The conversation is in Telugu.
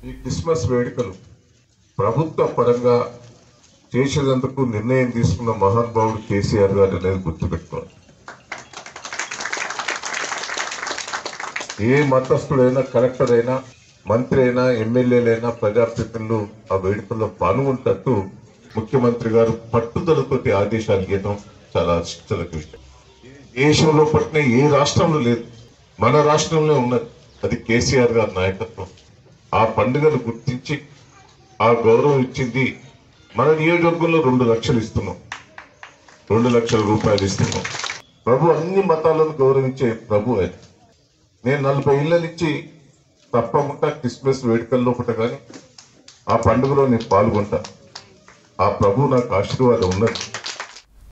ఈ క్రిస్మస్ వేడుకలు ప్రభుత్వ పరంగా చేసేందుకు నిర్ణయం తీసుకున్న మహానుభావుడు కేసీఆర్ గారు అనేది గుర్తుపెట్టుకోవాలి ఏ మతస్థుడైనా కలెక్టర్ అయినా మంత్రి అయినా ఎమ్మెల్యేలైనా ప్రజాప్రతినిధులు ఆ వేడుకల్లో పాల్గొంటట్టు ముఖ్యమంత్రి గారు పట్టుదలతోటి ఆదేశాలు ఇవ్వడం చాలా శిక్షలకు విషయం దేశంలో పట్టిన ఏ రాష్ట్రంలో లేదు మన రాష్ట్రంలో ఉన్నది అది కేసీఆర్ గారి నాయకత్వం ఆ పండుగను గుర్తించి ఆ గౌరవం ఇచ్చింది మన నియోజకవర్గంలో రెండు లక్షలు ఇస్తున్నాం రెండు లక్షల రూపాయలు ఇస్తున్నాం ప్రభు అన్ని మతాలను గౌరవించే ప్రభు ఆయన నేను నలభై ఇళ్ళ నుంచి తప్పకుండా క్రిస్మస్ వేడుకల్లో ఒకట కానీ ఆ పండుగలో నేను పాల్గొంటా ఆ ప్రభు నాకు ఆశీర్వాదం ఉన్నది